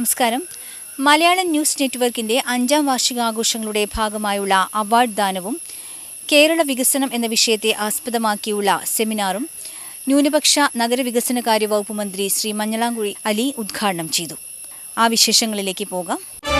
നമസ്കാരം മലയാളം ന്യൂസ് നെറ്റ്വർക്കിന്റെ അഞ്ചാം വാർഷികാഘോഷങ്ങളുടെ ഭാഗമായുള്ള അവാർഡ് ദാനവും കേരള വികസനം എന്ന വിഷയത്തെ ആസ്പദമാക്കിയുള്ള സെമിനാറും ന്യൂനപക്ഷ നഗരവികസനകാര്യ വകുപ്പ് മന്ത്രി ശ്രീ മഞ്ഞളാംകുഴി അലി ഉദ്ഘാടനം ചെയ്തു ആ വിശേഷങ്ങളിലേക്ക് പോകാം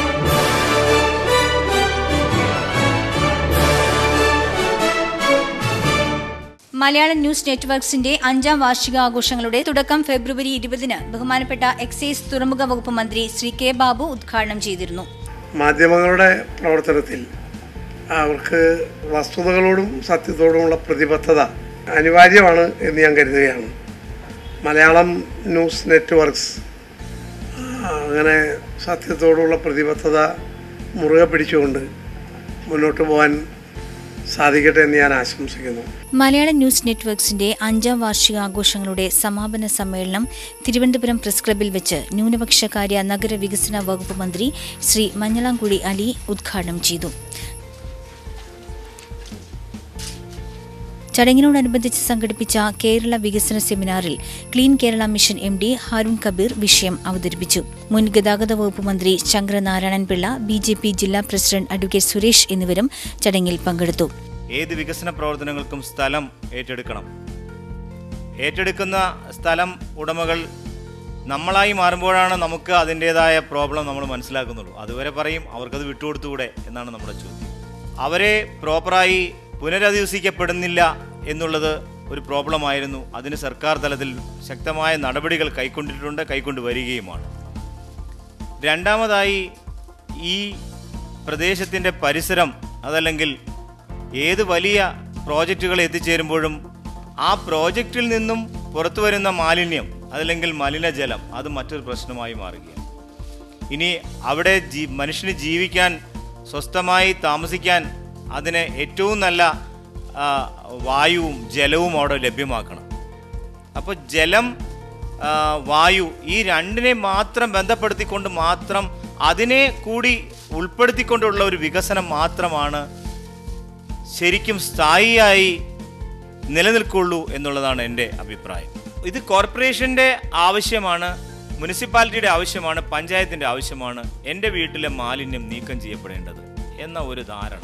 മലയാളം ന്യൂസ് നെറ്റ്വർക്സിന്റെ അഞ്ചാം വാർഷികാഘോഷങ്ങളുടെ തുടക്കം ഫെബ്രുവരി ഇരുപതിന് ബഹുമാനപ്പെട്ട എക്സൈസ് തുറമുഖ വകുപ്പ് മന്ത്രി ശ്രീ കെ ബാബു ഉദ്ഘാടനം ചെയ്തിരുന്നു മാധ്യമങ്ങളുടെ പ്രവർത്തനത്തിൽ അവർക്ക് വസ്തുതകളോടും സത്യത്തോടുമുള്ള പ്രതിബദ്ധത അനിവാര്യമാണ് എന്ന് ഞാൻ കരുതുകയാണ് മലയാളം ന്യൂസ് നെറ്റ്വർക്ക്സ് ആ, അങ്ങനെ സത്യത്തോടുള്ള പ്രതിബദ്ധത മുറുകെ പിടിച്ചുകൊണ്ട് മുന്നോട്ട് പോകാൻ സാധിക്കട്ടെ എന്ന് ഞാൻ ആശംസിക്കുന്നു മലയാളം ന്യൂസ് നെറ്റ്വർക്സിന്റെ അഞ്ചാം വാർഷികാഘോഷങ്ങളുടെ സമാപന സമ്മേളനം തിരുവനന്തപുരം പ്രസ് ക്ലബിൽ വെച്ച് ന്യൂനപക്ഷകാര്യ നഗരവികസന വകുപ്പ് മന്ത്രി ശ്രീ മഞ്ഞളാംകുഴി അലി ഉദ്ഘാടനം ചെയ്തു ചടങ്ങിനോടനുബന്ധിച്ച് സംഘടിപ്പിച്ച കേരള വികസന സെമിനാറിൽ clean Kerala mission M D Haroon Kabir വിഷയം അവതരിപ്പിച്ചു മുൻ ഗതാഗത വകുപ്പ് മന്ത്രി Sankaranarayanan Pillai B J P ജില്ലാ പ്രസിഡന്റ് അഡ്വക്കേറ്റ് സുരേഷ് എന്നിവരും ചടങ്ങിൽ പങ്കെടുത്തു ഏത് വികസന പ്രവർത്തനങ്ങൾക്കും സ്ഥലം ഏറ്റെടുക്കണം ഏറ്റെടുക്കുന്ന സ്ഥലം ഉടമകൾ നമ്മളായി മാറുമ്പോഴാണ് നമുക്ക് അതിൻ്റെതായ പ്രോബ്ലം നമ്മൾ മനസ്സിലാക്കുന്നുള്ളൂ അതുവരെ പറയും അവർക്കത് വിട്ടുകൊടുത്തുകൂടെ എന്നാണ് നമ്മുടെ ചോദ്യം അവരെ പ്രോപ്പറായി പുനരധിവസിക്കപ്പെടുന്നില്ല എന്നുള്ളത് ഒരു പ്രോബ്ലമായിരുന്നു അതിന് സർക്കാർ തലത്തിൽ ശക്തമായ നടപടികൾ കൈക്കൊണ്ടിട്ടുണ്ട് കൈക്കൊണ്ട് വരികയുമാണ് രണ്ടാമതായി ഈ പ്രദേശത്തിൻ്റെ പരിസരം അതല്ലെങ്കിൽ ഏത് വലിയ പ്രോജക്റ്റുകൾ എത്തിച്ചേരുമ്പോഴും ആ പ്രോജക്റ്റിൽ നിന്നും പുറത്തു വരുന്ന മാലിന്യം അതല്ലെങ്കിൽ മലിനജലം അത് മറ്റൊരു പ്രശ്നമായി മാറുകയാണ് ഇനി അവിടെ ജീ മനുഷ്യന് ജീവിക്കാൻ സ്വസ്ഥമായി താമസിക്കാൻ അതിന് ഏറ്റവും നല്ല ആ, വായുവും ജലവും അവിടെ ലഭ്യമാക്കണം അപ്പോൾ ജലം ആ, വായു ഈ രണ്ടിനെ മാത്രം ബന്ധപ്പെടുത്തിക്കൊണ്ട് മാത്രം അതിനെ കൂടി ഉൾപ്പെടുത്തിക്കൊണ്ടുള്ള ഒരു വികസനം മാത്രമാണ് ശരിക്കും സ്ഥായിയായി നിലനിൽക്കുള്ളൂ എന്നുള്ളതാണ് എൻ്റെ അഭിപ്രായം ഇത് കോർപ്പറേഷൻ്റെ ആവശ്യമാണ് മുനിസിപ്പാലിറ്റിയുടെ ആവശ്യമാണ് പഞ്ചായത്തിൻ്റെ ആവശ്യമാണ് എൻ്റെ വീട്ടിലെ മാലിന്യം നീക്കം ചെയ്യപ്പെടേണ്ടത് എന്ന ഒരു ധാരണ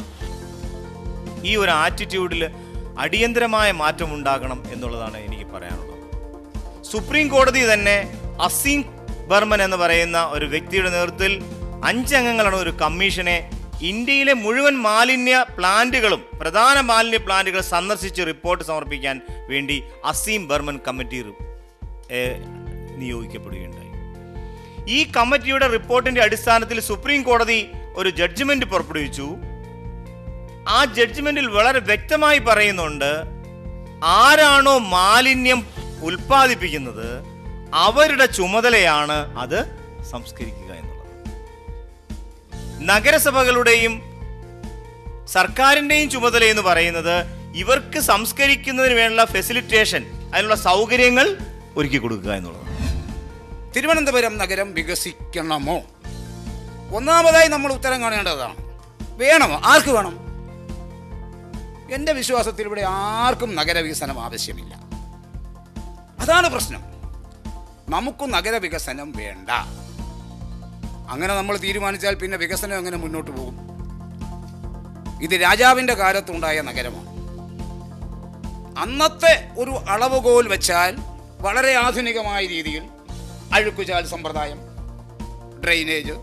ഈ ഒരു ആറ്റിറ്റ്യൂഡിൽ അടിയന്തരമായ മാറ്റം ഉണ്ടാകണം എന്നുള്ളതാണ് എനിക്ക് പറയാനുള്ളത് സുപ്രീം കോടതി തന്നെ അസീം ബർമൻ എന്ന് പറയുന്ന ഒരു വ്യക്തിയുടെ നേതൃത്വത്തിൽ അഞ്ചംഗങ്ങളാണ് ഒരു കമ്മീഷനെ ഇന്ത്യയിലെ മുഴുവൻ മാലിന്യ പ്ലാന്റുകളും പ്രധാന മാലിന്യ പ്ലാന്റുകൾ സന്ദർശിച്ച് റിപ്പോർട്ട് സമർപ്പിക്കാൻ വേണ്ടി അസീം ബർമൻ കമ്മിറ്റി ഏഹ്, നിയോഗിക്കപ്പെടുകയുണ്ടായി ഈ കമ്മിറ്റിയുടെ റിപ്പോർട്ടിന്റെ അടിസ്ഥാനത്തിൽ സുപ്രീം കോടതി ഒരു ജഡ്ജ്മെന്റ് പുറപ്പെടുവിച്ചു ആ ജഡ്ജ്മെന്റിൽ വളരെ വ്യക്തമായി പറയുന്നുണ്ട് ആരാണോ മാലിന്യം ഉൽപ്പാദിപ്പിക്കുന്നത് അവരുടെ ചുമതലയാണ് അത് സംസ്കരിക്കുക എന്നുള്ളത് നഗരസഭകളുടെയും സർക്കാരിന്റെയും ചുമതല എന്ന് പറയുന്നത് ഇവർക്ക് സംസ്കരിക്കുന്നതിന് വേണ്ട ഫെസിലിറ്റേഷൻ അതിനുള്ള സൗകര്യങ്ങൾ ഒരുക്കി കൊടുക്കുക എന്നുള്ളതാണ് തിരുവനന്തപുരം നഗരം വികസിക്കണമോ ഒന്നാമതായി നമ്മൾ ഉത്തരം കാണേണ്ടതാണ് വേണമോ ആർക്ക് വേണം എൻ്റെ വിശ്വാസത്തിൽ ഇവിടെ ആർക്കും നഗരവികസനം ആവശ്യമില്ല അതാണ് പ്രശ്നം നമുക്ക് നഗരവികസനം വേണ്ട അങ്ങനെ നമ്മൾ തീരുമാനിച്ചാൽ പിന്നെ വികസനം എങ്ങനെ മുന്നോട്ട് പോകും ഇത് രാജാവിൻ്റെ കാലത്തുണ്ടായ നഗരമാണ് അന്നത്തെ ഒരു അളവുകോൽ വെച്ചാൽ വളരെ ആധുനികമായ രീതിയിൽ അഴുക്കുചാൽ സമ്പ്രദായം ഡ്രെയിനേജ്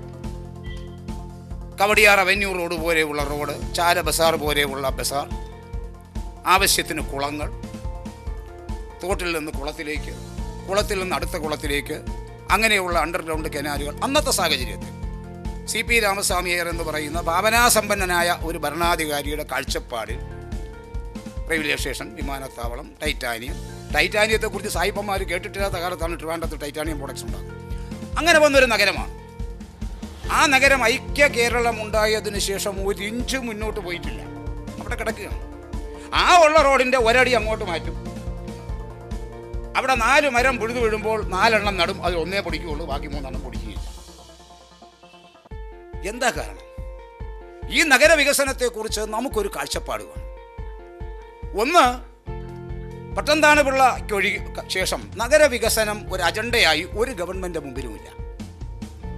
കവടിയാർ അവന്യൂ റോഡ് പോലെയുള്ള റോഡ് ചാല ബസാർ പോലെയുള്ള ബസാർ ആവശ്യത്തിന് കുളങ്ങൾ തോട്ടിൽ നിന്ന് കുളത്തിലേക്ക് കുളത്തിൽ നിന്ന് അടുത്ത കുളത്തിലേക്ക് അങ്ങനെയുള്ള അണ്ടർഗ്രൗണ്ട് കനാലുകൾ അന്നത്തെ സാഹചര്യത്തിൽ സി പി രാമസ്വാമിയർ എന്ന് പറയുന്ന ഭാവനാസമ്പന്നനായ ഒരു ഭരണാധികാരിയുടെ കാഴ്ചപ്പാടിൽ റെയിൽവേ സ്റ്റേഷൻ വിമാനത്താവളം ടൈറ്റാനിയം ടൈറ്റാനിയത്തെക്കുറിച്ച് സായിപ്പന്മാർ കേട്ടിട്ടില്ലാത്ത കാലത്താണ് ട്രിവാൻഡ്രത്ത് ടൈറ്റാനിയം പ്രൊഡക്ട്സ് ഉണ്ടാകുന്നത് അങ്ങനെ വന്നൊരു നഗരമാണ് ആ നഗരം ഐക്യ കേരളം ഉണ്ടായതിനു ശേഷം ഒരു ഇഞ്ച് മുന്നോട്ട് പോയിട്ടില്ല അവിടെ കിടക്കുകയാണ് ആ ഉള്ള റോഡിൻ്റെ ഒരടി അങ്ങോട്ട് മാറ്റും അവിടെ നാല് മരം പുഴുതു വീഴുമ്പോൾ നാലെണ്ണം നടും അതിൽ ഒന്നേ പൊടിക്കുകയുള്ളൂ ബാക്കി മൂന്നെണ്ണം പൊടിക്കുകയില്ല എന്താ കാരണം ഈ നഗരവികസനത്തെക്കുറിച്ച് നമുക്കൊരു കാഴ്ചപ്പാട് വേണം ഒന്ന് പട്ടംതാണുപിള്ളയ്ക്കൊഴി ശേഷം നഗരവികസനം ഒരു അജണ്ടയായി ഒരു ഗവൺമെൻറ് മുമ്പിലുമില്ല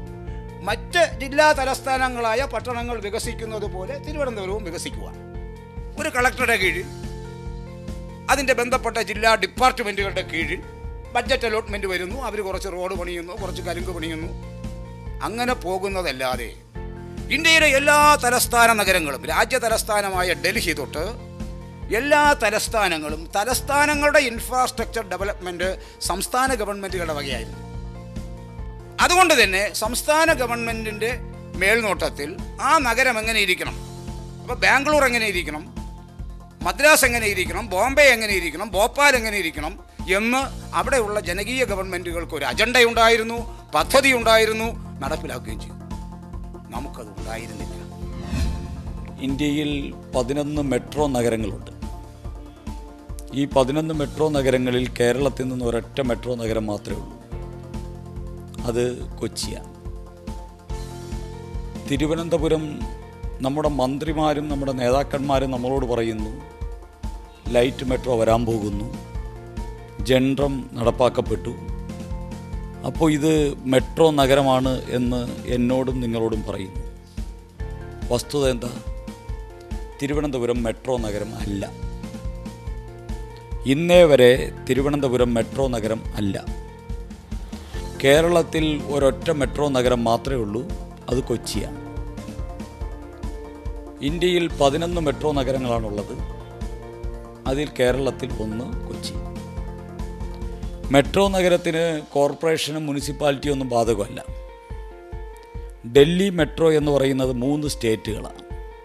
മറ്റ് ജില്ലാ തലസ്ഥാനങ്ങളായ പട്ടണങ്ങൾ വികസിക്കുന്നത് പോലെ തിരുവനന്തപുരവും വികസിക്കുക ഒരു കളക്ടറുടെ കീഴിൽ അതിൻ്റെ ബന്ധപ്പെട്ട ജില്ലാ ഡിപ്പാർട്ട്മെൻറ്റുകളുടെ കീഴിൽ ബഡ്ജറ്റ് അലോട്ട്മെൻറ്റ് വരുന്നു അവർ കുറച്ച് റോഡ് പണിയുന്നു കുറച്ച് കരിങ്ക് പണിയുന്നു അങ്ങനെ പോകുന്നതല്ലാതെ ഇന്ത്യയിലെ എല്ലാ തലസ്ഥാന നഗരങ്ങളും രാജ്യ തലസ്ഥാനമായ ഡൽഹി തൊട്ട് എല്ലാ തലസ്ഥാനങ്ങളും തലസ്ഥാനങ്ങളുടെ ഇൻഫ്രാസ്ട്രക്ചർ ഡെവലപ്മെൻറ്റ് സംസ്ഥാന ഗവൺമെൻറ്റുകളുടെ വകയായിരുന്നു അതുകൊണ്ട് തന്നെ സംസ്ഥാന ഗവൺമെൻറ്റിൻ്റെ മേൽനോട്ടത്തിൽ ആ നഗരം എങ്ങനെ ഇരിക്കണം അപ്പോൾ ബാംഗ്ലൂർ എങ്ങനെ ഇരിക്കണം മദ്രാസ് എങ്ങനെ ഇരിക്കണം ബോംബെ എങ്ങനെ ഇരിക്കണം ഭോപ്പാൽ എങ്ങനെ ഇരിക്കണം എന്ന് അവിടെയുള്ള ജനകീയ ഗവൺമെൻറ്റുകൾക്ക് ഒരു അജണ്ട ഉണ്ടായിരുന്നു പദ്ധതി ഉണ്ടായിരുന്നു നടപ്പിലാക്കുകയും ചെയ്തു നമുക്കത് ഉണ്ടായിരുന്നില്ല ഇന്ത്യയിൽ പതിനൊന്ന് മെട്രോ നഗരങ്ങളുണ്ട് ഈ പതിനൊന്ന് മെട്രോ നഗരങ്ങളിൽ കേരളത്തിൽ നിന്ന് ഒരൊറ്റ മെട്രോ നഗരം മാത്രമേ ഉള്ളൂ അത് കൊച്ചിയാണ് തിരുവനന്തപുരം നമ്മുടെ മന്ത്രിമാരും നമ്മുടെ നേതാക്കന്മാരും നമ്മളോട് പറയുന്നു ലൈറ്റ് മെട്രോ വരാൻ പോകുന്നു ജൻഡ്രം നടപ്പാക്കപ്പെട്ടു അപ്പോൾ ഇത് മെട്രോ നഗരമാണ് എന്ന് എന്നോടും നിങ്ങളോടും പറയുന്നു വസ്തുത എന്താ തിരുവനന്തപുരം മെട്രോ നഗരം അല്ല ഇന്നേ വരെ തിരുവനന്തപുരം മെട്രോ നഗരം അല്ല കേരളത്തിൽ ഒരൊറ്റ മെട്രോ നഗരം മാത്രമേ ഉള്ളൂ അത് കൊച്ചിയാണ് ഇന്ത്യയിൽ പതിനൊന്ന് മെട്രോ നഗരങ്ങളാണുള്ളത് അതിൽ കേരളത്തിൽ ഒന്ന് കൊച്ചി മെട്രോ നഗരത്തിന് കോർപ്പറേഷനും മുനിസിപ്പാലിറ്റിയും ഒന്നും ബാധകമല്ല ഡൽഹി മെട്രോ എന്ന് പറയുന്നത് മൂന്ന് സ്റ്റേറ്റുകളാണ്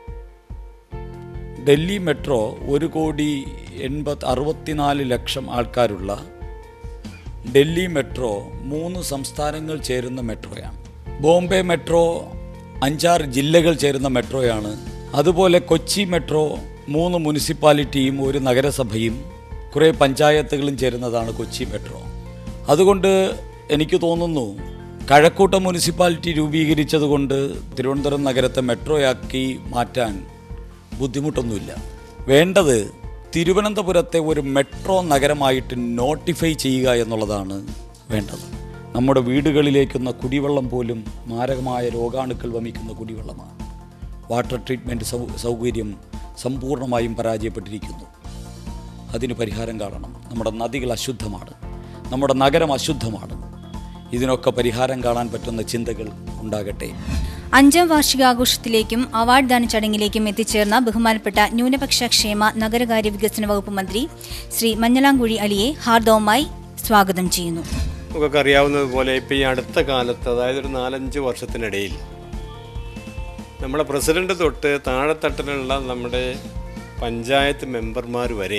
ഡൽഹി മെട്രോ ഒരു കോടി എൺപത് അറുപത്തിനാല് ലക്ഷം ആൾക്കാരുള്ള ഡൽഹി മെട്രോ മൂന്ന് സംസ്ഥാനങ്ങൾ ചേരുന്ന മെട്രോയാണ് ബോംബെ മെട്രോ അഞ്ചാറ് ജില്ലകൾ ചേരുന്ന മെട്രോയാണ് അതുപോലെ കൊച്ചി മെട്രോ മൂന്ന് മുനിസിപ്പാലിറ്റിയും ഒരു നഗരസഭയും കുറേ പഞ്ചായത്തുകളും ചേരുന്നതാണ് കൊച്ചി മെട്രോ അതുകൊണ്ട് എനിക്ക് തോന്നുന്നു കഴക്കൂട്ടം മുനിസിപ്പാലിറ്റി രൂപീകരിച്ചതുകൊണ്ട് തിരുവനന്തപുരം നഗരത്തെ മെട്രോയാക്കി മാറ്റാൻ ബുദ്ധിമുട്ടൊന്നുമില്ല വേണ്ടത് തിരുവനന്തപുരത്തെ ഒരു മെട്രോ നഗരമായിട്ട് നോട്ടിഫൈ ചെയ്യുക എന്നുള്ളതാണ് വേണ്ടത് നമ്മുടെ വീടുകളിലേക്കുന്ന കുടിവെള്ളം പോലും മാരകമായ രോഗാണുക്കൾ വമിക്കുന്ന കുടിവെള്ളമാണ് വാട്ടർ ട്രീറ്റ്മെൻറ്റ് സൗ സൗകര്യം സമ്പൂർണ്ണമായും പരാജയപ്പെട്ടിരിക്കുന്നു അതിന് പരിഹാരം കാണണം നമ്മുടെ നദികൾ അശുദ്ധമാണ് നമ്മുടെ നഗരം അശുദ്ധമാണ് ഇതിനൊക്കെ പരിഹാരം കാണാൻ പറ്റുന്ന ചിന്തകൾ ഉണ്ടാകട്ടെ അഞ്ചാം വാർഷികാഘോഷത്തിലേക്കും അവാർഡ് ദാന ചടങ്ങിലേക്കും എത്തിച്ചേർന്ന ബഹുമാനപ്പെട്ട ന്യൂനപക്ഷ ക്ഷേമ നഗരകാര്യ വികസന വകുപ്പ് മന്ത്രി ശ്രീ മഞ്ഞളാംകുഴി അലിയെ ഹാർദവമായി സ്വാഗതം ചെയ്യുന്നു നമുക്കൊക്കെ അറിയാവുന്നതുപോലെ ഇപ്പോൾ ഈ അടുത്ത കാലത്ത് അതായത് ഒരു നാലഞ്ച് വർഷത്തിനിടയിൽ നമ്മുടെ പ്രസിഡന്റ് തൊട്ട് താഴെത്തട്ടിലുള്ള നമ്മുടെ പഞ്ചായത്ത് മെമ്പർമാർ വരെ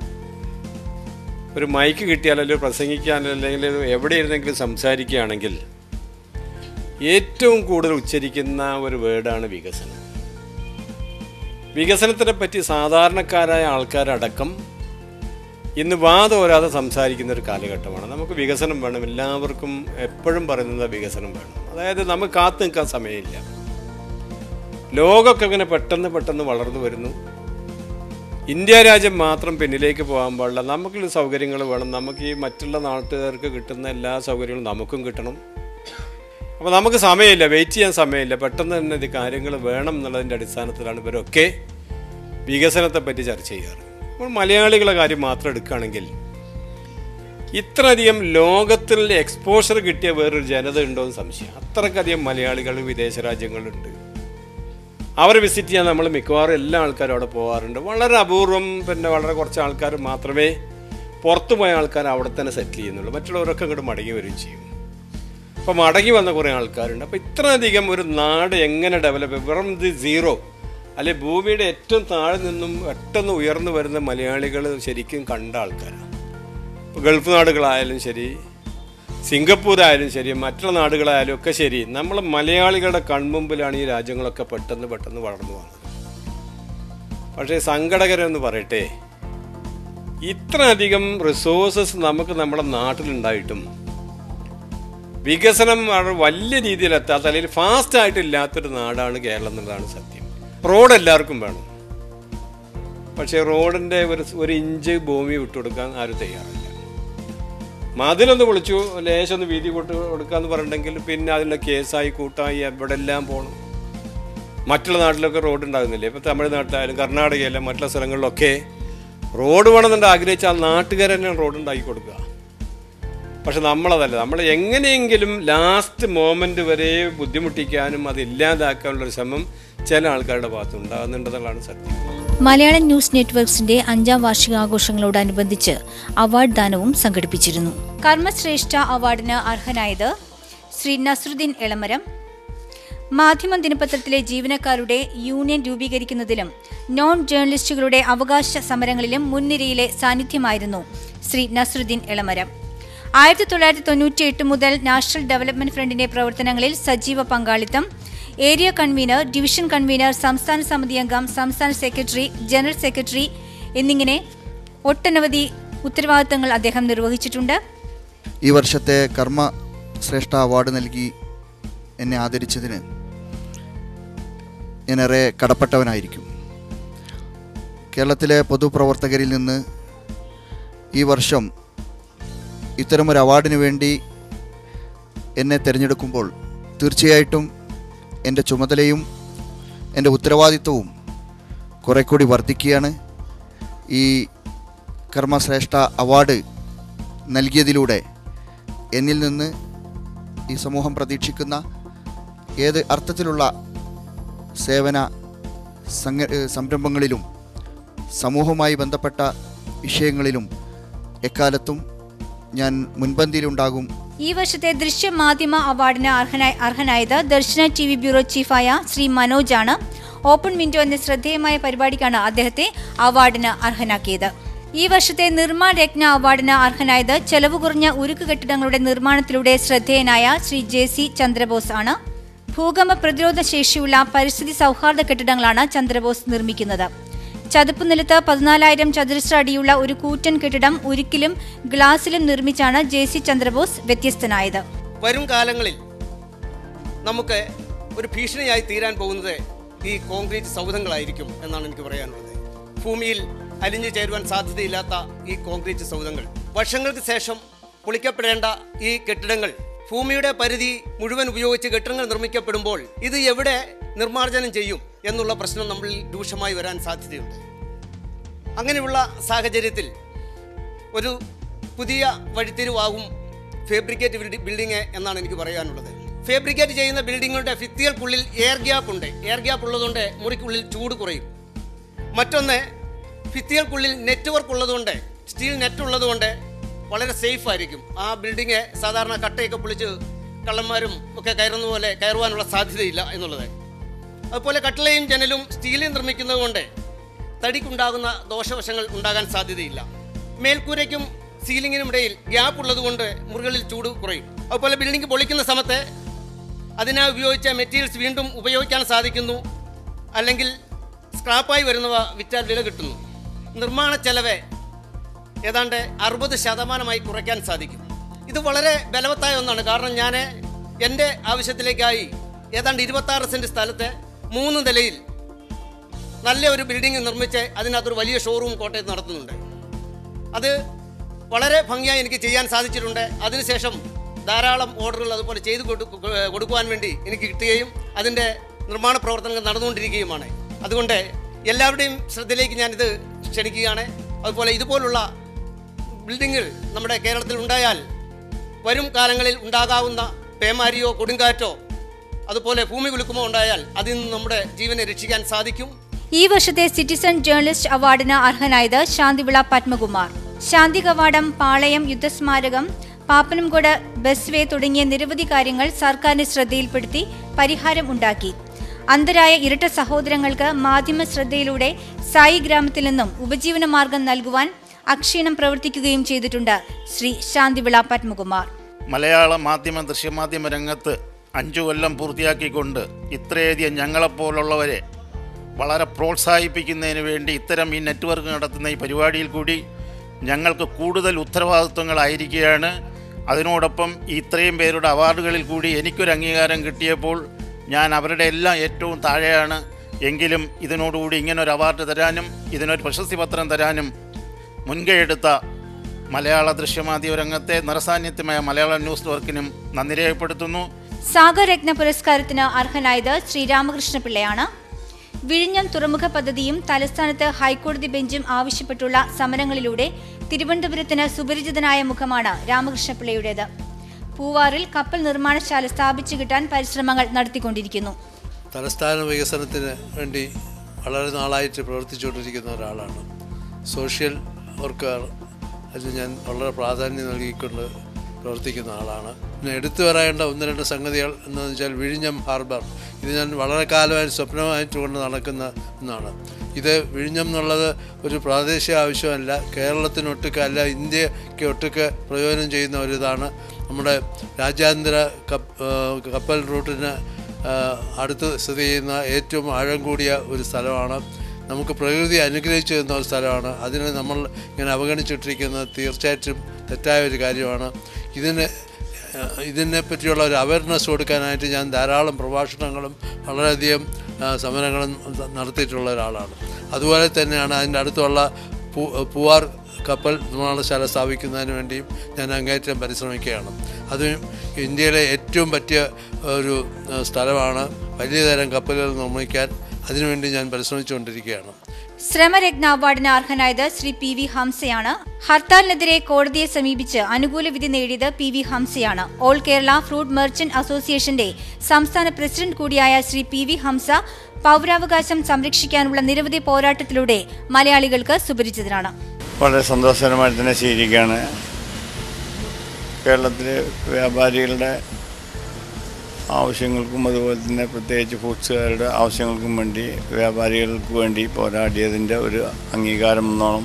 ഒരു മൈക്ക് കിട്ടിയാൽ അല്ലെങ്കിൽ പ്രസംഗിക്കാൻ അല്ലെങ്കിൽ എവിടെ ഇരുന്നെങ്കിലും സംസാരിക്കുകയാണെങ്കിൽ ഏറ്റവും കൂടുതൽ ഉച്ചരിക്കുന്ന ഒരു വേർഡാണ് വികസനം വികസനത്തിനെ പറ്റി സാധാരണക്കാരായ ആൾക്കാരടക്കം ഇന്ന് വാദോരാതെ സംസാരിക്കുന്ന ഒരു കാലഘട്ടമാണ് നമുക്ക് വികസനം വേണം എല്ലാവർക്കും എപ്പോഴും പറയുന്നത് വികസനം വേണം അതായത് നമുക്ക് കാത്തു നിൽക്കാൻ സമയമില്ല ലോകമൊക്കെ ഇങ്ങനെ പെട്ടെന്ന് പെട്ടെന്ന് വളർന്നു വരുന്നു ഇന്ത്യ രാജ്യം മാത്രം പിന്നിലേക്ക് പോകാൻ പാടില്ല നമുക്കുള്ള സൗകര്യങ്ങൾ വേണം നമുക്ക് ഈ മറ്റുള്ള നാട്ടുകാർക്ക് കിട്ടുന്ന എല്ലാ സൗകര്യങ്ങളും നമുക്കും കിട്ടണം അപ്പോൾ നമുക്ക് സമയമില്ല വെയിറ്റ് ചെയ്യാൻ സമയമില്ല പെട്ടെന്ന് തന്നെ ഇത് കാര്യങ്ങൾ വേണം എന്നുള്ളതിൻ്റെ അടിസ്ഥാനത്തിലാണ് ഇവരൊക്കെ വികസനത്തെ പറ്റി ചർച്ച ചെയ്യാറ് അപ്പോൾ മലയാളികളെ കാര്യം മാത്രം എടുക്കുകയാണെങ്കിൽ ഇത്രയധികം ലോകത്തിൽ എക്സ്പോഷർ കിട്ടിയ വേറൊരു ജനത ഉണ്ടോ എന്ന് സംശയം അത്രക്കധികം മലയാളികൾ വിദേശ രാജ്യങ്ങളുണ്ട് അവർ വിസിറ്റ് ചെയ്യാൻ നമ്മൾ മിക്കവാറും എല്ലാ ആൾക്കാരും അവിടെ പോകാറുണ്ട് വളരെ അപൂർവം പിന്നെ വളരെ കുറച്ച് ആൾക്കാർ മാത്രമേ പുറത്തു പോയ ആൾക്കാർ അവിടെ തന്നെ സെറ്റിൽ ചെയ്യുന്നുള്ളൂ മറ്റുള്ളവരൊക്കെ ഇങ്ങോട്ട് മടങ്ങി വരികയും ചെയ്യും അപ്പോൾ മടങ്ങി വന്ന കുറേ ആൾക്കാരുണ്ട് അപ്പോൾ ഇത്രയധികം ഒരു നാട് എങ്ങനെ ഡെവലപ്പ് വെറും ഇത് സീറോ അല്ലെ ഭൂമിയുടെ ഏറ്റവും താഴെ നിന്നും പെട്ടെന്ന് ഉയർന്നു വരുന്ന മലയാളികൾ ശരിക്കും കണ്ട ആൾക്കാരാണ് ഇപ്പോൾ ഗൾഫ് നാടുകളായാലും ശരി സിംഗപ്പൂർ ആയാലും ശരി മറ്റുള്ള നാടുകളായാലും ഒക്കെ ശരി നമ്മൾ മലയാളികളുടെ കൺമുമ്പിലാണ് ഈ രാജ്യങ്ങളൊക്കെ പെട്ടെന്ന് പെട്ടെന്ന് വളർന്നു വന്നത് പക്ഷേ സങ്കടകരമെന്ന് പറയട്ടെ ഇത്രയധികം റിസോഴ്സസ് നമുക്ക് നമ്മുടെ നാട്ടിലുണ്ടായിട്ടും വികസനം വളരെ വലിയ രീതിയിൽ എത്താത്ത അല്ലെങ്കിൽ ഫാസ്റ്റ് ആയിട്ട് ഇല്ലാത്തൊരു നാടാണ് കേരളം എന്നുള്ളതാണ് സത്യം റോഡ് എല്ലാവർക്കും വേണം പക്ഷേ റോഡിൻ്റെ ഒരു ഒരു ഇഞ്ച് ഭൂമി വിട്ടുകൊടുക്കാൻ ആരും തയ്യാറില്ല മതിലൊന്ന് വിളിച്ചു ലേശം ഒന്ന് വീതി കൊടുത്ത് കൊടുക്കാന്ന് പറഞ്ഞിട്ടുണ്ടെങ്കിൽ പിന്നെ അതിനുള്ള കേസായി കൂട്ടായി എവിടെ എല്ലാം പോകണം മറ്റുള്ള നാട്ടിലൊക്കെ റോഡ് ഉണ്ടാകുന്നില്ലേ ഇപ്പം തമിഴ്നാട്ടിലായാലും കർണാടകയിലും മറ്റുള്ള സ്ഥലങ്ങളിലൊക്കെ റോഡ് വേണമെന്നുണ്ട് ആഗ്രഹിച്ചാൽ നാട്ടുകാർ തന്നെ റോഡ് ഉണ്ടാക്കി കൊടുക്കുക പക്ഷെ നമ്മളതല്ല നമ്മൾ എങ്ങനെയെങ്കിലും ലാസ്റ്റ് മോമെന്റ് വരെ ബുദ്ധിമുട്ടിക്കാനും അത് ഇല്ലാതാക്കാനുള്ളൊരു ശ്രമം ചില ആൾക്കാരുടെ ഭാഗത്ത് ഉണ്ടാകുന്നുണ്ടെന്നുള്ളതാണ് സത്യം മലയാളം ന്യൂസ് നെറ്റ്വർക്ക്സിന്റെ അഞ്ചാം വാർഷികാഘോഷങ്ങളോടനുബന്ധിച്ച് അവാർഡ് ദാനവും സംഘടിപ്പിച്ചിരുന്നു കർമ്മശ്രേഷ്ഠ അവാർഡിന് അർഹനായത് ശ്രീ നസ്രുദ്ദീൻ എളമരം മാധ്യമ ദിനപത്രത്തിലെ ജീവനക്കാരുടെ യൂണിയൻ രൂപീകരിക്കുന്നതിലും നോൺ ജേർണലിസ്റ്റുകളുടെ അവകാശ സമരങ്ങളിലും മുൻനിരയിലെ സാന്നിധ്യമായിരുന്നു ശ്രീ നസ്രുദ്ദീൻ എളമരം ആയിരത്തി തൊള്ളായിരത്തി തൊണ്ണൂറ്റി എട്ട് മുതൽ നാഷണൽ ഡെവലപ്മെന്റ് ഫ്രണ്ടിന്റെ പ്രവർത്തനങ്ങളിൽ സജീവ പങ്കാളിത്തം ഏരിയ കൺവീനർ ഡിവിഷൻ കൺവീനർ സംസ്ഥാന സമിതി അംഗം സംസ്ഥാന സെക്രട്ടറി ജനറൽ സെക്രട്ടറി എന്നിങ്ങനെ ഒട്ടനവധി ഉത്തരവാദിത്തങ്ങൾ അദ്ദേഹം നിർവഹിച്ചിട്ടുണ്ട് ഈ വർഷത്തെ കർമ്മ ശ്രേഷ്ഠ അവാർഡ് നൽകി എന്നെ ആദരിച്ചതിന് ഞാനേറെ കടപ്പെട്ടവനായിരിക്കും കേരളത്തിലെ പൊതുപ്രവർത്തകരിൽ നിന്ന് ഈ വർഷം ഇത്തരമൊരു അവാർഡിന് വേണ്ടി എന്നെ തിരഞ്ഞെടുക്കുമ്പോൾ തീർച്ചയായിട്ടും എൻ്റെ ചുമതലയും എൻ്റെ ഉത്തരവാദിത്വവും കുറെ കൂടി വർദ്ധിക്കുകയാണ് ഈ കർമ്മശ്രേഷ്ഠ അവാർഡ് നൽകിയതിലൂടെ എന്നിൽ നിന്ന് ഈ സമൂഹം പ്രതീക്ഷിക്കുന്ന ഏത് അർത്ഥത്തിലുള്ള സേവന സംഘ ഏഹ് സംരംഭങ്ങളിലും സമൂഹവുമായി ബന്ധപ്പെട്ട വിഷയങ്ങളിലും എക്കാലത്തും ഞാൻ മുൻപന്തിയിലുണ്ടാകും ഈ വർഷത്തെ ദൃശ്യമാധ്യമ അവാർഡിന് അർഹനായ അർഹനായത് ദർശന ടി വി ബ്യൂറോ ചീഫായ ശ്രീ മനോജ് ആണ് ഓപ്പൺ വിൻഡോ എന്ന ശ്രദ്ധേയമായ പരിപാടിക്കാണ് അദ്ദേഹത്തെ അവാർഡിന് അർഹനാക്കിയത് ഈ വർഷത്തെ നിർമ്മാൺ രത്ന അവാർഡിന് അർഹനായത് ചെലവ് കുറഞ്ഞ ഉരുക്ക് കെട്ടിടങ്ങളുടെ നിർമ്മാണത്തിലൂടെ ശ്രദ്ധേയനായ ശ്രീ ജെ സി ചന്ദ്രബോസ് ആണ് ഭൂകമ്പ പ്രതിരോധ ശേഷിയുള്ള പരിസ്ഥിതി സൗഹാർദ്ദ കെട്ടിടങ്ങളാണ് ചന്ദ്രബോസ് നിർമ്മിക്കുന്നത് ചതുപ്പ് നിലത്ത് പതിനാലായിരം ചതുരശ്ര അടിയുള്ള ഒരു കൂറ്റൻ കെട്ടിടം ഉരുക്കിലും ഗ്ലാസിലും നിർമ്മിച്ചാണ് ജെ സി ചന്ദ്രബോസ് വ്യത്യസ്തനായത് വരും കാലങ്ങളിൽ നമുക്ക് ഒരു ഭീഷണിയായി തീരാൻ പോകുന്നത് ഈ കോൺക്രീറ്റ് സൗധങ്ങളായിരിക്കും എന്നാണ് എനിക്ക് പറയാനുള്ളത് ഭൂമിയിൽ അലിഞ്ഞു ചേരുവാൻ സാധ്യതയില്ലാത്ത ഈ കോൺക്രീറ്റ് സൗധങ്ങൾ വർഷങ്ങൾക്ക് ശേഷം പൊളിക്കപ്പെടേണ്ട ഈ കെട്ടിടങ്ങൾ ഭൂമിയുടെ പരിധി മുഴുവൻ ഉപയോഗിച്ച് കെട്ടിടങ്ങൾ നിർമ്മിക്കപ്പെടുമ്പോൾ ഇത് എവിടെ നിർമ്മാർജ്ജനം ചെയ്യും എന്നുള്ള പ്രശ്നം നമ്മളിൽ രൂക്ഷമായി വരാൻ സാധ്യതയുണ്ട് അങ്ങനെയുള്ള സാഹചര്യത്തിൽ ഒരു പുതിയ വഴിത്തിരിവാകും ഫേബ്രിക്കേറ്റ് ബിൽഡി- ബിൽഡിംഗ് എന്നാണ് എനിക്ക് പറയാനുള്ളത് ഫേബ്രിക്കേറ്റ് ചെയ്യുന്ന ബിൽഡിങ്ങുകളുടെ ഭിത്തികൾക്കുള്ളിൽ എയർ ഗ്യാപ്പ് ഉണ്ട് എയർ ഗ്യാപ്പ് ഉള്ളതുകൊണ്ട് മുറിക്കുള്ളിൽ ചൂട് കുറയും മറ്റൊന്ന് ഭിത്തികൾക്കുള്ളിൽ നെറ്റ്വർക്ക് ഉള്ളതുകൊണ്ട് സ്റ്റീൽ നെറ്റ് ഉള്ളതുകൊണ്ട് വളരെ സേഫ് ആയിരിക്കും ആ ബിൽഡിങ് സാധാരണ കട്ടയൊക്കെ പൊളിച്ച് കള്ളന്മാരും ഒക്കെ കയറുന്ന പോലെ കയറുവാനുള്ള സാധ്യതയില്ല എന്നുള്ളത് അതുപോലെ കട്ടിളയും ജനലും സ്റ്റീലിൽ നിർമ്മിക്കുന്നത് കൊണ്ട് തടിക്കുണ്ടാകുന്ന ദോഷവശങ്ങൾ ഉണ്ടാകാൻ സാധ്യതയില്ല മേൽക്കൂരയ്ക്കും സീലിങ്ങിനും ഇടയിൽ ഗ്യാപ്പ് ഉള്ളതുകൊണ്ട് മുറികളിൽ ചൂട് കുറയും അതുപോലെ ബിൽഡിംഗ് പൊളിക്കുന്ന സമയത്ത് അതിനായി ഉപയോഗിച്ച മെറ്റീരിയൽസ് വീണ്ടും ഉപയോഗിക്കാൻ സാധിക്കുന്നു അല്ലെങ്കിൽ സ്ക്രാപ്പായി വരുന്നവ വിറ്റാൽ വില കിട്ടുന്നു നിർമ്മാണ ചെലവ് ഏതാണ്ട് അറുപത് ശതമാനമായി കുറയ്ക്കാൻ സാധിക്കും ഇത് വളരെ ബലവത്തായ ഒന്നാണ് കാരണം ഞാൻ എൻ്റെ ആവശ്യത്തിലേക്കായി ഏതാണ്ട് ഇരുപത്താറ് സെൻറ്റ് സ്ഥലത്ത് മൂന്ന് നിലയിൽ നല്ല ഒരു ബിൽഡിംഗ് നിർമ്മിച്ച് അതിനകത്തൊരു വലിയ ഷോറൂം കോട്ടയത്ത് നടത്തുന്നുണ്ട് അത് വളരെ ഭംഗിയായി എനിക്ക് ചെയ്യാൻ സാധിച്ചിട്ടുണ്ട് അതിനുശേഷം ധാരാളം ഓർഡറുകൾ അതുപോലെ ചെയ്തു കൊടു- കൊടുക്കുവാൻ വേണ്ടി എനിക്ക് കിട്ടുകയും അതിൻ്റെ നിർമ്മാണ പ്രവർത്തനങ്ങൾ നടന്നുകൊണ്ടിരിക്കുകയുമാണ് അതുകൊണ്ട് എല്ലാവരുടെയും ശ്രദ്ധയിലേക്ക് ഞാനിത് ക്ഷണിക്കുകയാണ് അതുപോലെ ഇതുപോലുള്ള ബിൽഡിങ്ങുകൾ നമ്മുടെ കേരളത്തിൽ ഉണ്ടായാൽ വരും കാലങ്ങളിൽ ഉണ്ടാകാവുന്ന പേമാരിയോ കൊടുങ്കാറ്റോ അതുപോലെ ഭൂമി കുലുക്കുമോ ഉണ്ടായാൽ അതിൽ നിന്ന് നമ്മുടെ ജീവനെ രക്ഷിക്കാൻ സാധിക്കും ഈ വർഷത്തെ സിറ്റിസൺ ജേർണലിസ്റ്റ് അവാർഡിന് അർഹനായത് ശാന്തിവിള പത്മകുമാർ ശാന്തി കവാടം പാളയം യുദ്ധസ്മാരകം പാപ്പനംകോട് ബസ് വേ തുടങ്ങിയ നിരവധി കാര്യങ്ങൾ സർക്കാരിന്റെ ശ്രദ്ധയിൽപ്പെടുത്തി പരിഹാരം ഉണ്ടാക്കി അന്തരായ ഇരട്ട സഹോദരങ്ങൾക്ക് മാധ്യമ ശ്രദ്ധയിലൂടെ സായി ഗ്രാമത്തിൽ നിന്നും ഉപജീവന മാർഗം നൽകുവാൻ അക്ഷീണം പ്രവർത്തിക്കുകയും ചെയ്തിട്ടുണ്ട് ശ്രീ ശാന്തിവിള പത്മകുമാർ മലയാള മാധ്യമ ദൃശ്യമാധ്യമ രംഗത്ത് അഞ്ചു കൊല്ലം പൂർത്തിയാക്കിക്കൊണ്ട് ഇത്രയധികം ഞങ്ങളെപ്പോലുള്ളവരെ വളരെ പ്രോത്സാഹിപ്പിക്കുന്നതിന് വേണ്ടി ഇത്തരം ഈ നെറ്റ്വർക്ക് നടത്തുന്ന ഈ പരിപാടിയിൽ കൂടി ഞങ്ങൾക്ക് കൂടുതൽ ഉത്തരവാദിത്വങ്ങളായിരിക്കുകയാണ് അതിനോടൊപ്പം ഈ ഇത്രയും പേരുടെ അവാർഡുകളിൽ കൂടി എനിക്കൊരു അംഗീകാരം കിട്ടിയപ്പോൾ ഞാൻ അവരുടെ എല്ലാം ഏറ്റവും താഴെയാണ് എങ്കിലും ഇതിനോടുകൂടി ഇങ്ങനൊരു അവാർഡ് തരാനും ഇതിനൊരു പ്രശസ്തി പത്രം തരാനും മുൻകൈ എടുത്ത മലയാള ദൃശ്യമാധ്യമ രംഗത്തെ നിറസാന്നിധ്യമായ മലയാള ന്യൂസ് വർക്കിനും നന്ദി രേഖപ്പെടുത്തുന്നു സാഗരത്ന പുരസ്കാരത്തിന് അർഹനായത് ശ്രീരാമകൃഷ്ണപിള്ളയാണ് വിഴിഞ്ഞം തുറമുഖ പദ്ധതിയും തലസ്ഥാനത്ത് ഹൈക്കോടതി ബെഞ്ചും ആവശ്യപ്പെട്ടുള്ള സമരങ്ങളിലൂടെ തിരുവനന്തപുരത്തിന് സുപരിചിതനായ മുഖമാണ് രാമകൃഷ്ണപിള്ളയുടേത് പൂവാറിൽ കപ്പൽ നിർമ്മാണശാല സ്ഥാപിച്ചു കിട്ടാൻ പരിശ്രമങ്ങൾ നടത്തിക്കൊണ്ടിരിക്കുന്നു തലസ്ഥാന വികസനത്തിന് വേണ്ടി വളരെ നാളായിട്ട് പ്രവർത്തിച്ചുകൊണ്ടിരിക്കുന്ന ഒരാളാണ് സോഷ്യൽ വർക്കർ അതിൽ ഞാൻ വളരെ പ്രാധാന്യം നൽകിക്കൊണ്ട് പ്രവർത്തിക്കുന്ന ആളാണ് പിന്നെ എടുത്തു പറയേണ്ട ഒന്ന് രണ്ട് സംഗതികൾ എന്ന് വെച്ചാൽ വിഴിഞ്ഞം ഹാർബർ ഇത് ഞാൻ വളരെ കാലമായി സ്വപ്നമായിട്ട് കൊണ്ട് നടക്കുന്ന ഒന്നാണ് ഇത് വിഴിഞ്ഞം എന്നുള്ളത് ഒരു പ്രാദേശിക ആവശ്യമല്ല കേരളത്തിനൊട്ടുക്ക് അല്ല ഇന്ത്യക്ക് ഒട്ടുക്ക് പ്രയോജനം ചെയ്യുന്ന ഒരിതാണ് നമ്മുടെ രാജ്യാന്തര കപ്പ് ഏഹ് കപ്പൽ റൂട്ടിന് ഏഹ് അടുത്ത് സ്ഥിതി ചെയ്യുന്ന ഏറ്റവും ആഴം കൂടിയ ഒരു സ്ഥലമാണ് നമുക്ക് പ്രകൃതി അനുഗ്രഹിച്ചു തന്ന ഒരു സ്ഥലമാണ് അതിനെ നമ്മൾ ഇങ്ങനെ അവഗണിച്ചിട്ടിരിക്കുന്നത് തീർച്ചയായിട്ടും തെറ്റായ ഒരു കാര്യമാണ് ഇതിന് ഏഹ് ഇതിനെ പറ്റിയുള്ള ഒരു അവയർനെസ് കൊടുക്കാനായിട്ട് ഞാൻ ധാരാളം പ്രഭാഷണങ്ങളും വളരെയധികം ആ, സമരങ്ങളും നടത്തിയിട്ടുള്ള ഒരാളാണ് അതുപോലെ തന്നെയാണ് അതിൻ്റെ അടുത്തുള്ള പൂ പൂവാർ കപ്പൽ നിർമ്മാണശാല സ്ഥാപിക്കുന്നതിന് വേണ്ടിയും ഞാൻ അങ്ങേറ്റം പരിശ്രമിക്കുകയാണ് അത് ഇന്ത്യയിലെ ഏറ്റവും പറ്റിയ ഒരു ആ, സ്ഥലമാണ് വലിയ തരം കപ്പലുകൾ നിർമ്മിക്കാൻ അതിനുവേണ്ടി ഞാൻ പരിശ്രമിച്ചുകൊണ്ടിരിക്കുകയാണ് ശ്രമരത്ന അവാർഡിന് അർഹനായത് ശ്രീ പി വി ഹംസയാണ് ഹർത്താലിനെതിരെ കോടതിയെ സമീപിച്ച് അനുകൂല വിധി നേടിയത് പി വി ഹംസയാണ് ഓൾ കേരള ഫ്രൂട്ട് മെർച്ചന്റ് അസോസിയേഷന്റെ സംസ്ഥാന പ്രസിഡന്റ് കൂടിയായ ശ്രീ പി വി ഹംസ പൗരാവകാശം സംരക്ഷിക്കാനുള്ള നിരവധി പോരാട്ടത്തിലൂടെ മലയാളികൾക്ക് സുപരിചിതനാണ് വളരെ സന്തോഷകരമായിട്ട് തന്നെ സ്വീകരിക്കുകയാണ് കേരളത്തിലെ വ്യാപാരികളുടെ ആവശ്യങ്ങൾക്കും അതുപോലെ തന്നെ പ്രത്യേകിച്ച് ഫുഡ്സുകാരുടെ ആവശ്യങ്ങൾക്കും വേണ്ടി വ്യാപാരികൾക്ക് വേണ്ടി പോരാടിയതിൻ്റെ ഒരു അംഗീകാരം എന്നോണം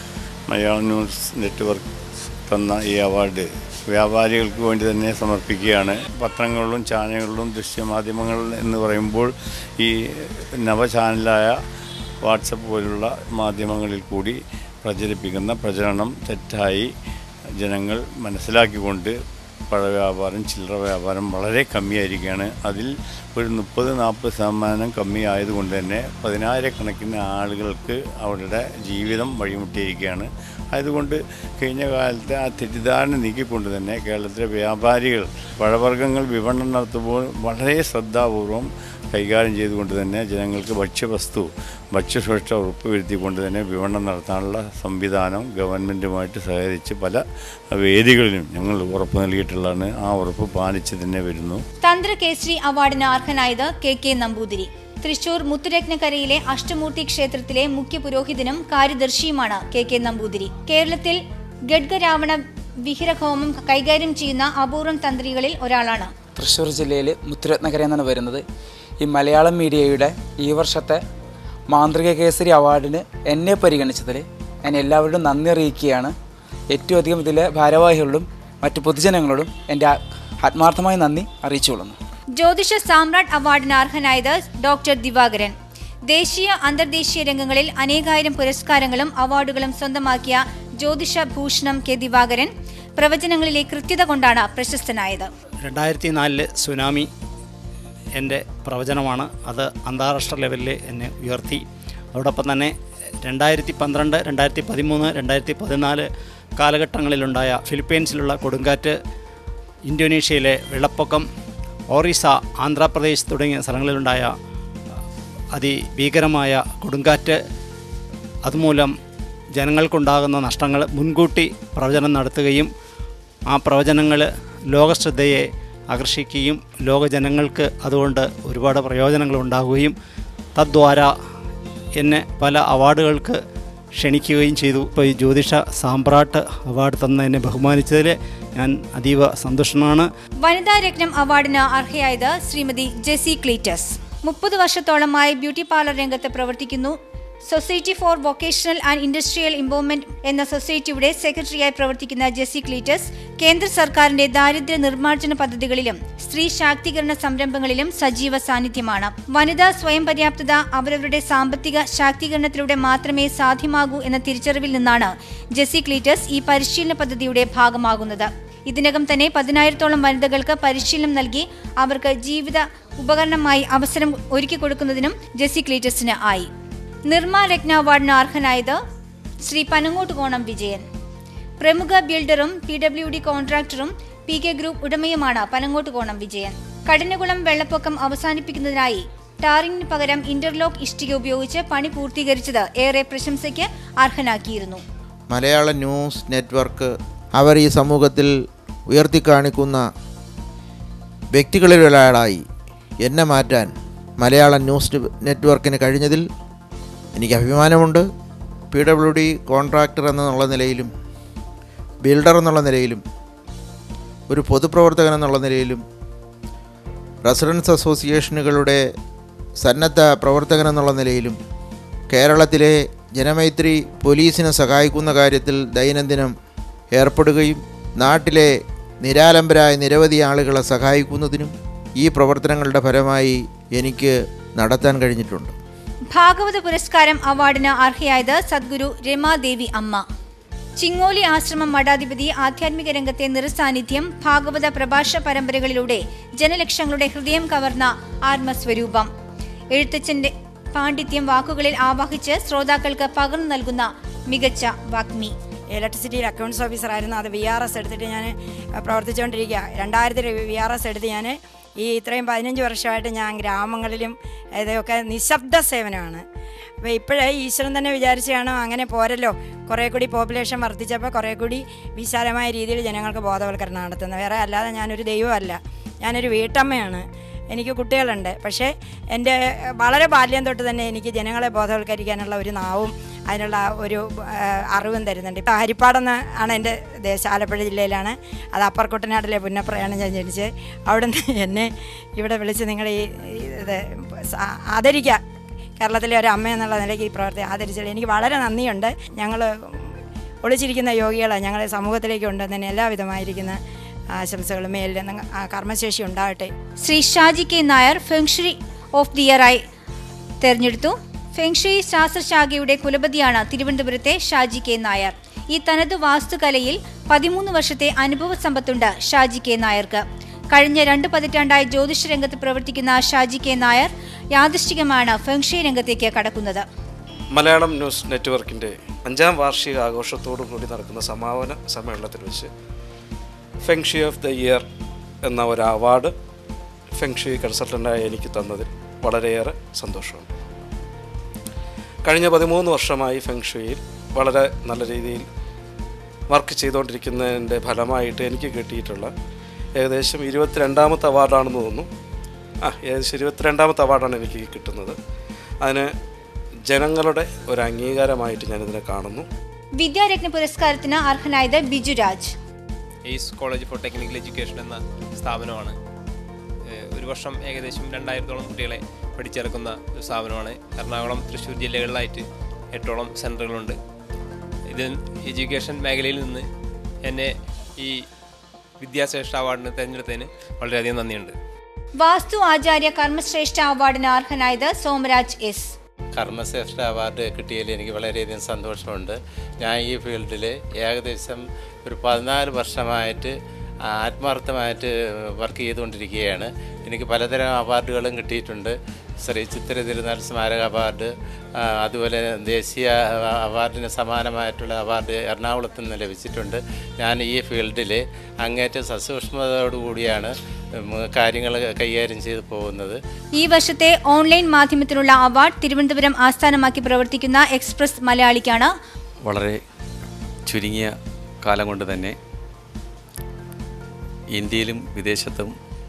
മലയാളം ന്യൂസ് നെറ്റ്വർക്ക് തന്ന ഈ അവാർഡ് വ്യാപാരികൾക്ക് വേണ്ടി തന്നെ സമർപ്പിക്കുകയാണ് പത്രങ്ങളിലും ചാനലുകളിലും ദൃശ്യമാധ്യമങ്ങൾ എന്ന് പറയുമ്പോൾ ഈ നവചാനലായ വാട്സപ്പ് പോലുള്ള മാധ്യമങ്ങളിൽ കൂടി പ്രചരിപ്പിക്കുന്ന പ്രചരണം തെറ്റായി ജനങ്ങൾ മനസ്സിലാക്കിക്കൊണ്ട് പഴ വ്യാപാരം ചില്ലറ വ്യാപാരം വളരെ കമ്മിയായിരിക്കുകയാണ് അതിൽ ഒരു മുപ്പത് നാൽപ്പത് ശതമാനം കമ്മി ആയതുകൊണ്ട് തന്നെ പതിനായിരക്കണക്കിന് ആളുകൾക്ക് അവരുടെ ജീവിതം വഴിമുട്ടിയിരിക്കുകയാണ് അതുകൊണ്ട് കഴിഞ്ഞ കാലത്തെ ആ തെറ്റിദ്ധാരണ നീക്കിക്കൊണ്ട് തന്നെ കേരളത്തിലെ വ്യാപാരികൾ പഴവർഗ്ഗങ്ങൾ വിപണനം നടത്തുമ്പോൾ വളരെ ശ്രദ്ധാപൂർവം കൈകാര്യം ചെയ്തുകൊണ്ട് തന്നെ ജനങ്ങൾക്ക് ഭക്ഷ്യവസ്തു ഭക്ഷ്യസുരക്ഷ ഉറപ്പുവരുത്തിക്കൊണ്ട് തന്നെ വിപണനം നടത്താനുള്ള സംവിധാനം ഗവൺമെൻറ്റുമായിട്ട് സഹകരിച്ച് പല വേദികളിലും ഞങ്ങൾ ഉറപ്പ് നൽകിയിട്ടുള്ളതാണ് ആ ഉറപ്പ് പാലിച്ച് തന്നെ വരുന്നു തന്ത്രകേസരി അവാർഡിന് അർഹനായത് കെ കെ നമ്പൂതിരി തൃശൂർ മുത്തുരത്നക്കരയിലെ അഷ്ടമൂർത്തി ക്ഷേത്രത്തിലെ മുഖ്യ പുരോഹിതനും കാര്യദർശിയുമാണ് കെ കെ നമ്പൂതിരി കേരളത്തിൽ ഗഡ്ഗരാവണ വിഹിരഹോമം കൈകാര്യം ചെയ്യുന്ന അപൂർവം തന്ത്രികളിൽ ഒരാളാണ് തൃശ്ശൂർ ജില്ലയിൽ മുത്തുരത്നകര എന്നാണ് വരുന്നത് ഈ മലയാളം മീഡിയയുടെ ഈ വർഷത്തെ മാന്ത്രിക കേസരി അവാർഡിന് എന്നെ പരിഗണിച്ചതിൽ ഞാൻ എല്ലാവരോടും നന്ദി അറിയിക്കുകയാണ് ഏറ്റവും അധികം ഇതിലെ ഭാരവാഹികളോടും മറ്റു പൊതുജനങ്ങളോടും എൻ്റെ ആ- ആത്മാർത്ഥമായ നന്ദി അറിയിച്ചുകൊള്ളുന്നു ജ്യോതിഷ സാമ്രാട്ട് അവാർഡിന് അർഹനായത് ഡോക്ടർ ദിവാകരൻ ദേശീയ അന്തർദേശീയ രംഗങ്ങളിൽ അനേകായിരം പുരസ്കാരങ്ങളും അവാർഡുകളും സ്വന്തമാക്കിയ ജ്യോതിഷ ഭൂഷണം കെ ദിവാകരൻ പ്രവചനങ്ങളിലെ കൃത്യത കൊണ്ടാണ് പ്രശസ്തനായത് രണ്ടായിരത്തി നാലില് സുനാമി എൻ്റെ പ്രവചനമാണ് അത് അന്താരാഷ്ട്ര ലെവലിൽ എന്നെ ഉയർത്തി അതോടൊപ്പം തന്നെ രണ്ടായിരത്തി പന്ത്രണ്ട് രണ്ടായിരത്തി പതിമൂന്ന് രണ്ടായിരത്തി പതിനാല് കാലഘട്ടങ്ങളിലുണ്ടായ ഫിലിപ്പീൻസിലുള്ള കൊടുങ്കാറ്റ് ഇന്തോനേഷ്യയിലെ വെള്ളപ്പൊക്കം ഒറീസ ആന്ധ്രാപ്രദേശ് തുടങ്ങിയ സ്ഥലങ്ങളിലുണ്ടായ അതിഭീകരമായ കൊടുങ്കാറ്റ് അതുമൂലം ജനങ്ങൾക്കുണ്ടാകുന്ന നഷ്ടങ്ങൾ മുൻകൂട്ടി പ്രവചനം നടത്തുകയും ആ പ്രവചനങ്ങൾ ലോകശ്രദ്ധയെ ആകർഷിക്കുകയും ലോകജനങ്ങൾക്ക് അതുകൊണ്ട് ഒരുപാട് പ്രയോജനങ്ങൾ ഉണ്ടാകുകയും തദ്വാര എന്നെ പല അവാർഡുകൾക്ക് ക്ഷണിക്കുകയും ചെയ്തു ഇപ്പോൾ ഈ ജ്യോതിഷ സാമ്രാട്ട് അവാർഡ് തന്ന എന്നെ ബഹുമാനിച്ചതിൽ ഞാൻ അതീവ സന്തുഷ്ടനാണ് വനിതാ രത്നം അവാർഡിന് അർഹയായത് ശ്രീമതി ജെസി ക്ലീറ്റസ് മുപ്പത് വർഷത്തോളമായി ബ്യൂട്ടി പാർലർ രംഗത്ത് പ്രവർത്തിക്കുന്നു society for vocational and industrial improvement എന്ന സൊസൈറ്റിയുടെ സെക്രട്ടറിയായി പ്രവർത്തിക്കുന്ന ജെസി ക്ലീറ്റസ് കേന്ദ്ര സർക്കാരിന്റെ ദാരിദ്ര്യ നിർമ്മാർജ്ജന പദ്ധതികളിലും സ്ത്രീ ശാക്തീകരണ സംരംഭങ്ങളിലും സജീവ സാന്നിധ്യമാണ് വനിതാ സ്വയം പര്യാപ്തത അവരവരുടെ സാമ്പത്തിക ശാക്തീകരണത്തിലൂടെ മാത്രമേ സാധ്യമാകൂ എന്ന തിരിച്ചറിവിൽ നിന്നാണ് ജെസി ക്ലീറ്റസ് ഈ പരിശീലന പദ്ധതിയുടെ ഭാഗമാകുന്നത് ഇതിനകം തന്നെ പതിനായിരത്തോളം വനിതകൾക്ക് പരിശീലനം നൽകി അവർക്ക് ജീവിത ഉപകരണമായി അവസരം ഒരുക്കി കൊടുക്കുന്നതിനും ജെസി ക്ലീറ്റസിന് ആയി നിർമ്മ രത്ന അവാർഡിന് അർഹനായത് ശ്രീ പനങ്ങോട്ട് കോണം വിജയൻ പ്രമുഖ ബിൽഡറും പി ഡബ്ല്യു ഡി കോൺട്രാക്ടറും പി കെ ഗ്രൂപ്പ് ഉടമയുമാണ് പനങ്ങോട്ടുകോണം വിജയൻ കഠിനകുളം വെള്ളപ്പൊക്കം അവസാനിപ്പിക്കുന്നതിനായി ടാറിംഗിന് പകരം ഇന്റർലോക്ക് ഇഷ്ടിക ഉപയോഗിച്ച് പണി പൂർത്തീകരിച്ചത് ഏറെ പ്രശംസയ്ക്ക് അർഹനാക്കിയിരുന്നു മലയാള ന്യൂസ് നെറ്റ്വർക്ക് അവർ ഈ സമൂഹത്തിൽ ഉയർത്തിക്കാണിക്കുന്ന വ്യക്തികളിലൊരാളായി എന്നെ മാറ്റാൻ മലയാള ന്യൂസ് നെറ്റ്വർക്കിന് കഴിഞ്ഞതിൽ എനിക്ക് അഭിമാനമുണ്ട് പി ഡബ്ല്യു ഡി കോൺട്രാക്ടർ എന്നുള്ള നിലയിലും ബിൽഡർ എന്നുള്ള നിലയിലും ഒരു പൊതുപ്രവർത്തകൻ എന്നുള്ള നിലയിലും റെസിഡൻസ് അസോസിയേഷനുകളുടെ സന്നദ്ധ പ്രവർത്തകൻ എന്നുള്ള നിലയിലും കേരളത്തിലെ ജനമൈത്രി പോലീസിനെ സഹായിക്കുന്ന കാര്യത്തിൽ ദൈനംദിനം ഏർപ്പെടുകയും നാട്ടിലെ നിരാലംബരായ നിരവധി ആളുകളെ സഹായിക്കുന്നതിനും ഈ പ്രവർത്തനങ്ങളുടെ ഫലമായി എനിക്ക് നടത്താൻ കഴിഞ്ഞിട്ടുണ്ട് ഭാഗവത പുരസ്കാരം അവാർഡിന് അർഹയായത് സദ്ഗുരു രമാദേവി അമ്മ ചിങ്ങോലി ആശ്രമം മഠാധിപതി ആധ്യാത്മിക രംഗത്തെ നിറസാന്നിധ്യം ഭാഗവത പ്രഭാഷ പരമ്പരകളിലൂടെ ജനലക്ഷങ്ങളുടെ ഹൃദയം കവർന്ന ആത്മസ്വരൂപം എഴുത്തച്ഛന്റെ പാണ്ഡിത്യം വാക്കുകളിൽ ആവാഹിച്ച് ശ്രോതാക്കൾക്ക് പകർന്നു നൽകുന്ന മികച്ച വാഗ്മി ഇലക്ട്രിസിറ്റിയിൽ അക്കൗണ്ട്സ് ഓഫീസറായിരുന്നു അത് വി ആർ എസ് എടുത്തിട്ട് ഞാൻ പ്രവർത്തിച്ചുകൊണ്ടിരിക്കുക രണ്ടായിരത്തിൽ വി ആർ എസ് എടുത്ത് ഞാൻ ഈ ഇത്രയും പതിനഞ്ച് വർഷമായിട്ട് ഞാൻ ഗ്രാമങ്ങളിലും ഇതൊക്കെ നിശബ്ദ സേവനമാണ് അപ്പോൾ ഇപ്പോഴേ ഈശ്വരൻ തന്നെ വിചാരിച്ചാണോ അങ്ങനെ പോരല്ലോ കുറേ കൂടി പോപ്പുലേഷൻ വർദ്ധിച്ചപ്പോൾ കുറേ കൂടി വിശാലമായ രീതിയിൽ ജനങ്ങൾക്ക് ബോധവൽക്കരണം നടത്തുന്നത് വേറെ അല്ലാതെ ഞാനൊരു ദൈവമല്ല ഞാനൊരു വീട്ടമ്മയാണ് എനിക്ക് കുട്ടികളുണ്ട് പക്ഷേ എൻ്റെ വളരെ ബാല്യം തൊട്ട് തന്നെ എനിക്ക് ജനങ്ങളെ ബോധവൽക്കരിക്കാനുള്ള ഒരു നാവും അതിനുള്ള ഒരു ആ, അറിവും തരുന്നുണ്ട് ഇപ്പോൾ ഹരിപ്പാടെന്ന് ആണ് എൻ്റെ ദേശം ആലപ്പുഴ ജില്ലയിലാണ് അത് അപ്പർ കുട്ടനാട്ടിലെ പുന്നപ്രയാണ് ഞാൻ ജനിച്ചത് അവിടെ നിന്ന് എന്നെ ഇവിടെ വിളിച്ച് നിങ്ങൾ ഈ ഈ ഇത് സ- ആദരിക്കുക കേരളത്തിലെ ഒരു അമ്മ എന്നുള്ള നിലയ്ക്ക് ഈ പ്രവർത്തി ആദരിച്ചത് എനിക്ക് വളരെ നന്ദിയുണ്ട് ഞങ്ങൾ ഒളിച്ചിരിക്കുന്ന യോഗികളാണ് ഞങ്ങളെ സമൂഹത്തിലേക്ക് കൊണ്ടുവന്നതിന് എല്ലാവിധമായിരിക്കുന്ന ആശംസകളും മേലിൽ നിന്ന് ആ കർമ്മശേഷി ഉണ്ടാകട്ടെ Shri Shaji K Nair feng shui of the ഇയറായി തെരഞ്ഞെടുത്തു ഫെങ്ഷറി ശാസ്ത്രശാഖയുടെ കുലപതിയാണ് തിരുവനന്തപുരത്തെ ഷാജി കെ നായർ ഈ തനതു വാസ്തുകലയിൽ പതിമൂന്ന് വർഷത്തെ അനുഭവ സമ്പത്തുണ്ട് ഷാജി കെ നായർക്ക് കഴിഞ്ഞ രണ്ട് പതിറ്റാണ്ടായി ജ്യോതിഷ രംഗത്ത് പ്രവർത്തിക്കുന്ന ഷാജി കെ നായർ യാദൃശ്ചികമാണ് ഫെങ്ഷറി രംഗത്തേക്ക് കടക്കുന്നത് മലയാളം ന്യൂസ് നെറ്റ്വർക്കിൻ്റെ അഞ്ചാം വാർഷിക ആഘോഷത്തോടു കൂടി നടക്കുന്ന സമാപന സമ്മേളനത്തിൽ വെച്ച് ഫെങ്ഷി ഓഫ് ദ ഇയർ എന്ന ഒരു അവാർഡ് ഫെങ്ഷി കൺസൾട്ടൻ്റായി എനിക്ക് തന്നതിൽ വളരെയേറെ സന്തോഷമുണ്ട് കഴിഞ്ഞ പതിമൂന്ന് വർഷമായി ഫെങ്ഷുയിൽ വളരെ നല്ല രീതിയിൽ വർക്ക് ചെയ്തുകൊണ്ടിരിക്കുന്നതിൻ്റെ ഫലമായിട്ട് എനിക്ക് കിട്ടിയിട്ടുള്ള ഏകദേശം ഇരുപത്തിരണ്ടാമത്തെ അവാർഡാണെന്ന് തോന്നുന്നു ആ ഏകദേശം ഇരുപത്തിരണ്ടാമത്തെ അവാർഡാണ് എനിക്ക് കിട്ടുന്നത് അതിന് ജനങ്ങളുടെ ഒരു അംഗീകാരമായിട്ട് ഞാനിതിനെ കാണുന്നു വിദ്യാരത്ന പുരസ്കാരത്തിന് അർഹനായത് Biju Raj ace college for technical education എന്ന സ്ഥാപനമാണ് ഏഹ് ഒരു വർഷം ഏകദേശം രണ്ടായിരത്തോളം കുട്ടികളെ പഠിച്ചിറക്കുന്ന ഒരു സ്ഥാപനമാണ് എറണാകുളം തൃശ്ശൂർ ജില്ലകളിലായിട്ട് എട്ടോളം സെൻറ്ററുകളുണ്ട് ഇത് എഡ്യൂക്കേഷൻ മേഖലയിൽ നിന്ന് എന്നെ ഈ വിദ്യാശ്രേഷ്ഠ അവാർഡിന് തിരഞ്ഞെടുത്തതിന് വളരെയധികം നന്ദിയുണ്ട് വാസ്തു ആചാര്യ കർമ്മശ്രേഷ്ഠ അവാർഡിന് അർഹനായത് സോമരാജ് എസ് കർമ്മശ്രേഷ്ഠ അവാർഡ് കിട്ടിയതിൽ എനിക്ക് വളരെയധികം സന്തോഷമുണ്ട് ഞാൻ ഈ ഫീൽഡിൽ ഏകദേശം ഒരു പതിനാല് വർഷമായിട്ട് ആത്മാർത്ഥമായിട്ട് വർക്ക് ചെയ്തുകൊണ്ടിരിക്കുകയാണ് എനിക്ക് പലതരം അവാർഡുകളും കിട്ടിയിട്ടുണ്ട് ശ്രീ ചിത്ര തിരുനാൾ സ്മാരക അവാർഡ് ആ, അതുപോലെ ദേശീയ അവാർഡിന് സമാനമായിട്ടുള്ള അവാർഡ് എറണാകുളത്ത് നിന്ന് ലഭിച്ചിട്ടുണ്ട് ഞാൻ ഈ ഫീൽഡിൽ അങ്ങേറ്റം സസൂക്ഷ്മതയോടുകൂടിയാണ് കാര്യങ്ങൾ കൈകാര്യം ചെയ്തു പോകുന്നത് ഈ വർഷത്തെ ഓൺലൈൻ മാധ്യമത്തിനുള്ള അവാർഡ് തിരുവനന്തപുരം ആസ്ഥാനമാക്കി പ്രവർത്തിക്കുന്ന എക്സ്പ്രസ് മലയാളിക്കാണ് വളരെ ചുരുങ്ങിയ കാലം കൊണ്ട് തന്നെ ഇന്ത്യയിലും വിദേശത്തും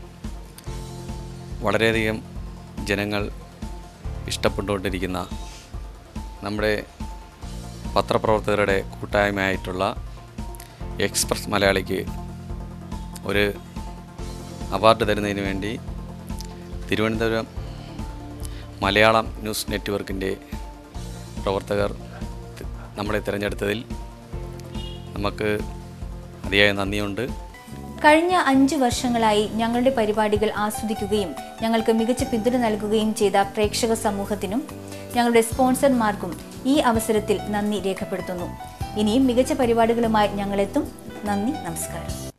വളരെയധികം ജനങ്ങൾ ഇഷ്ടപ്പെട്ടുകൊണ്ടിരിക്കുന്ന നമ്മുടെ പത്രപ്രവർത്തകരുടെ കൂട്ടായ്മയായിട്ടുള്ള എക്സ്പ്രസ് മലയാളിക്ക് ഒരു അവാർഡ് തരുന്നതിന് വേണ്ടി തിരുവനന്തപുരം മലയാളം ന്യൂസ് നെറ്റ്വർക്കിൻ്റെ പ്രവർത്തകർ തി- നമ്മളെ തിരഞ്ഞെടുത്തതിൽ നമുക്ക് അതിയായ നന്ദിയുണ്ട് കഴിഞ്ഞ അഞ്ച് വർഷങ്ങളായി ഞങ്ങളുടെ പരിപാടികൾ ആസ്വദിക്കുകയും ഞങ്ങൾക്ക് മികച്ച പിന്തുണ നൽകുകയും ചെയ്ത പ്രേക്ഷക സമൂഹത്തിനും ഞങ്ങളുടെ സ്പോൺസർമാർക്കും ഈ അവസരത്തിൽ നന്ദി രേഖപ്പെടുത്തുന്നു ഇനിയും മികച്ച പരിപാടികളുമായി ഞങ്ങളെത്തും നന്ദി നമസ്കാരം